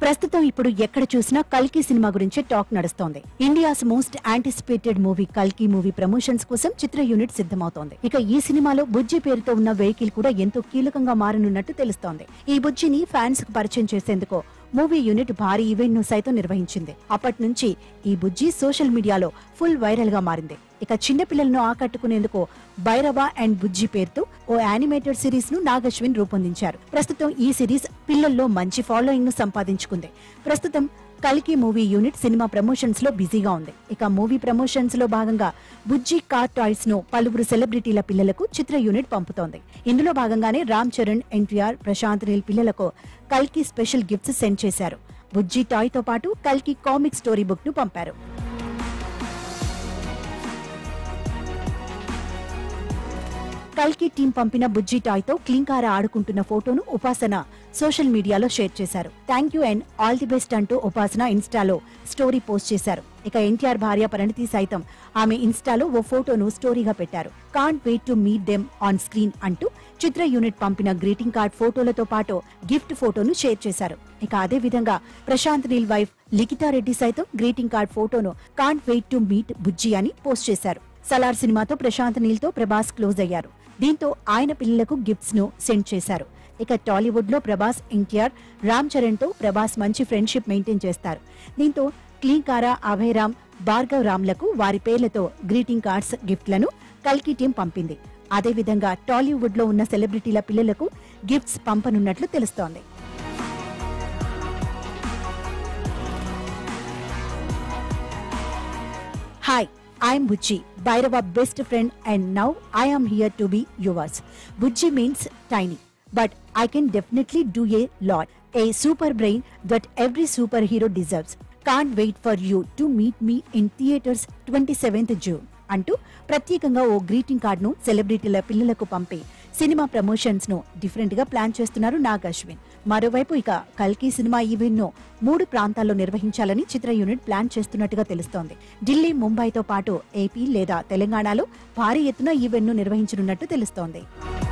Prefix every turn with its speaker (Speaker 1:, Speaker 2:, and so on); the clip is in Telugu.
Speaker 1: ప్రస్తుతం ఇప్పుడు ఎక్కడ చూసినా కల్కి సినిమా గురించే టాక్ నడుస్తోంది ఇండియాస్ మోస్ట్ యాంటిసిపేటెడ్ మూవీ కల్కి మూవీ ప్రమోషన్స్ కోసం చిత్ర యూనిట్ సిద్ధమవుతోంది ఇక ఈ సినిమాలో బుజ్జి పేరుతో ఉన్న వెహికల్ కూడా ఎంతో కీలకంగా మారనున్నట్టు తెలుస్తోంది ఈ బుజ్జిని ఫ్యాన్స్ కు పరిచయం చేసేందుకు మూవీ యూనిట్ భారీ ఈవెంట్ ను సైతం నిర్వహించింది అప్పటి నుంచి ఈ బుజ్జి సోషల్ మీడియాలో ఫుల్ వైరల్ గా మారింది ఇక చిన్న పిల్లలను ఆకట్టుకునేందుకు భైరవ అండ్ బుజ్జి పేరుతో ఓ యానిమేటెడ్ సిరీస్ ను నాగశ్విన్ రూపొందించారు ప్రస్తుతం ఈ సిరీస్ పిల్లల్లో మంచి ఫాలోయింగ్ ను సంపాదించుకుంది ప్రస్తుతం కల్కి మూవీ యూనిట్ సినిమా ప్రమోషన్స్ లో బిజీగా ఉంది ఇక మూవీ ప్రమోషన్స్ లో భాగంగా బుజ్జి కార్ టాయ్స్ ను పలువురు సెలబ్రిటీల పిల్లలకు చిత్ర యూనిట్ పంపుతోంది ఇందులో భాగంగానే రామ్ చరణ్ ఎన్టీఆర్ ప్రశాంత్ నీల్ పిల్లలకు కల్కి స్పెషల్ గిఫ్ట్స్ సెండ్ చేశారు బుజ్జి టాయ్ తో పాటు కల్కి కామిక్ స్టోరీ బుక్ ను పంపారు కల్కి టీం పంపిన బుజ్జి టాయ్ తో క్లీంకార ఆడుకుంటున్న ఫోటోను ఉపాసన సోషల్ మీడియాలో షేర్ చేశారు thank you and all the best అంటూ ఉపాసన ఇన్స్టాలో స్టోరీ పోస్ట్ చేశారు ఇక ఎన్టీఆర్ భార్య పరిణితి సైతం ఆమె ఇన్స్టాలో ఓ ఫోటోను స్టోరీగా పెట్టారు can't wait to meet them on screen అంటూ చిత్ర యూనిట్ పంపిన గ్రీటింగ్ కార్డ్ ఫోటోలతో పాటు గిఫ్ట్ ఫోటోను షేర్ చేశారు ఇక అదే విధంగా ప్రశాంత్ నీల్ వైఫ్ లిఖితారెడ్డి సైతం గ్రీటింగ్ కార్డ్ ఫోటోను can't wait to meet Bujji అని పోస్ట్ చేశారు సలార్ సినిమాతో ప్రశాంత్ నీల్ తో ప్రభాస్ క్లోజ్ అయ్యారు దీంతో ఆయన పిల్లలకు గిఫ్ట్స్ ను సెండ్ చేశారు ఇక టాలీవుడ్ లో ప్రభాస్ ఎన్టీఆర్ రామ్ చరణ్ తో ప్రభాస్ మంచి ఫ్రెండ్షిప్ మెయింటైన్ చేస్తారు దీంతో క్లీంకారా అభయరామ్ భార్గవ్ రామ్లకు వారి పేర్లతో గ్రీటింగ్ కార్డ్స్ గిఫ్ట్లను కల్కి టీం పంపింది అదేవిధంగా టాలీవుడ్ లో ఉన్న సెలబ్రిటీల పిల్లలకు గిఫ్ట్స్ పంపనున్నట్లు తెలుస్తోంది hi I'm Bujji Bhairava best friend and now I am here to be yours Bujji means tiny but I can definitely do a lot a super brain that every super hero deserves can't wait for you to meet me in theatres twenty seventh June అంటూ ప్రత్యేకంగా ఓ గ్రీటింగ్ కార్డును సెలబ్రిటీల పిల్లలకు పంపి సినిమా ప్రమోషన్స్ ను డిఫరెంట్ గా ప్లాన్ చేస్తున్నారు నాగ్ అశ్విన్ మరోవైపు ఇక కల్కి సినిమా ఈవెంట్ ను మూడు ప్రాంతాల్లో నిర్వహించాలని చిత్ర యూనిట్ ప్లాన్ చేస్తున్నట్టుగా తెలుస్తోంది ఢిల్లీ ముంబైతో పాటు ఏపీ లేదా తెలంగాణలో భారీ ఎత్తున ఈవెంట్ ను నిర్వహించనున్నట్టు తెలుస్తోంది